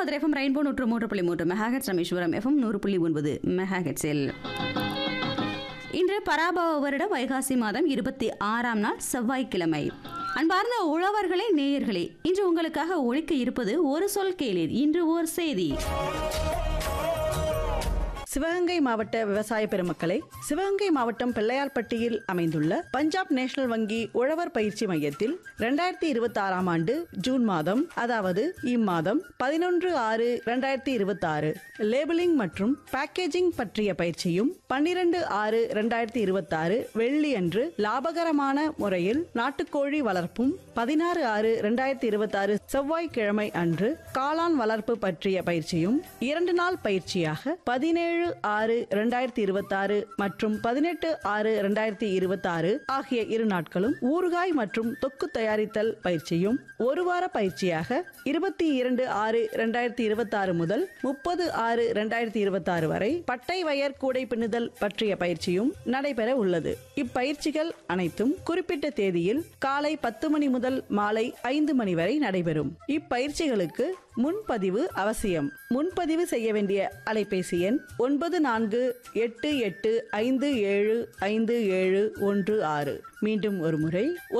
Madurai FM rainbow நூற்று மூன்று புள்ளி மூன்று மெகாஹெட்ஸ் ராமேஸ்வரம் எஃப்எம் நூறு புள்ளி ஒன்பது மெகாஹெட்ஸில் இன்று பராபவ வருடம் வைகாசி மாதம் இருபத்தி ஆறாம் நாள் செவ்வாய்க்கிழமை அன்பார்ந்த உழவர்களே நேயர்களே இன்று உங்களுக்காக ஒழிக்க இருப்பது ஒரு சொல் கேளீர் இன்று ஓர் செய்தி சிவகங்கை மாவட்ட விவசாய பெருமக்களை சிவகங்கை மாவட்டம் பிள்ளையார்பட்டியில் அமைந்துள்ள பஞ்சாப் நேஷனல் வங்கி உழவர் பயிற்சி மையத்தில் இரண்டாயிரத்தி இருபத்தி ஆறாம் ஆண்டு ஜூன் மாதம் அதாவது இம்மாதம் பதினொன்று ஆறு இரண்டாயிரத்தி இருபத்தி ஆறு லேபிளிங் மற்றும் பேக்கேஜிங் பற்றிய பயிற்சியும் பன்னிரண்டு ஆறு இரண்டாயிரத்தி இருபத்தி ஆறு வெள்ளி அன்று லாபகரமான முறையில் நாட்டுக்கோழி வளர்ப்பும் பதினாறு ஆறு இரண்டாயிரத்தி இருபத்தி ஆறு செவ்வாய்க்கிழமை அன்று காளான் வளர்ப்பு பற்றிய பயிற்சியும் இரண்டு நாள் பயிற்சியாக பதினேழு ஆறு இரண்டாயிரத்தி இருபத்தி ஆறு மற்றும் பதினெட்டு ஆறு இரண்டாயிரத்தி இருபத்தி ஆறு ஆகிய இரு நாட்களும் ஊறுகாய் மற்றும் தொக்கு தயாரித்தல் பயிற்சியும் ஒரு வார பயிற்சியாக இருபத்தி இரண்டு ஆறு இரண்டாயிரத்தி இருபத்தி ஆறு முதல் முப்பது ஆறு இரண்டாயிரத்தி இருபத்தி ஆறு வரை பட்டை வயர் கூடை பின்னுதல் பற்றிய பயிற்சியும் நடைபெற உள்ளது இப்பயிற்சிகள் அனைத்தும் குறிப்பிட்ட தேதியில் காலை பத்து மணி முதல் மாலை ஐந்து மணி வரை நடைபெறும் இப்பயிற்சிகளுக்கு முன்பதிவு அவசியம் முன்பதிவு செய்ய வேண்டிய அலைபேசி எண் ஒன்பது நான்கு எட்டு எட்டு ஐந்து ஏழு ஐந்து ஏழு ஒன்று ஆறு மீண்டும் ஒரு முறை